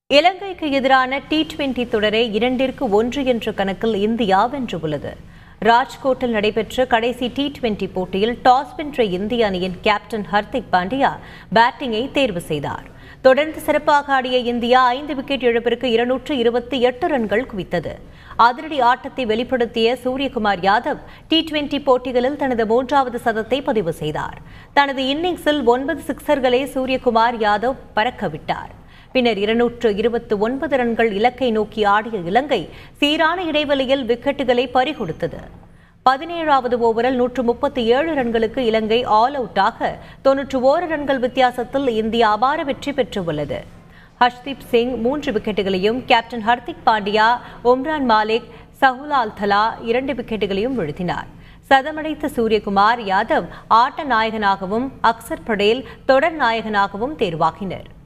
இலங்கைக்கு எதிரான T twenty தொடரை இரண்டிற்கு ஒன்று என்ற கணக்கில் இந்தியா வென்றுள்ளது ராஜ்கோட்டில் நடைபெற்ற கடைசி டி டுவெண்டி போட்டியில் டாஸ் வென்ற இந்திய அணியின் கேப்டன் ஹர்திக் பாண்டியா பேட்டிங்கை தேர்வு செய்தார் தொடர்ந்து சிறப்பாக ஆடிய இந்தியா ஐந்து விக்கெட் இழப்பிற்கு இருநூற்று இருபத்தி எட்டு ரன்கள் குவித்தது அதிரடி ஆட்டத்தை வெளிப்படுத்திய சூரியகுமார் யாதவ் டி டுவெண்டி போட்டிகளில் தனது மூன்றாவது சதத்தை பதிவு செய்தார் தனது இன்னிங்ஸில் ஒன்பது சிக்சர்களை சூரியகுமார் யாதவ் பறக்கவிட்டார் பின்னர் இருநூற்று இருபத்தி ஒன்பது ரன்கள் இலக்கை நோக்கி ஆடிய இலங்கை சீரான இடைவெளியில் விக்கெட்டுகளை பறிகொடுத்தது பதினேழாவது ஓவரில் நூற்று முப்பத்தி ஏழு ரன்களுக்கு இலங்கை ஆல் அவுட்டாக தொன்னூற்று ஓரு ரன்கள் வித்தியாசத்தில் இந்தியா அபார வெற்றி பெற்றுள்ளது ஹர்ஷ்தீப் சிங் மூன்று விக்கெட்டுகளையும் கேப்டன் ஹர்திக் பாண்டியா உம்ரான் மாலிக் சஹுலால் தலா இரண்டு விக்கெட்டுகளையும் வீழ்த்தினார் சதமடைத்த சூரியகுமார் யாதவ் ஆட்ட நாயகனாகவும் அக்சர் படேல் தொடர் நாயகனாகவும் தேர்வாகினர்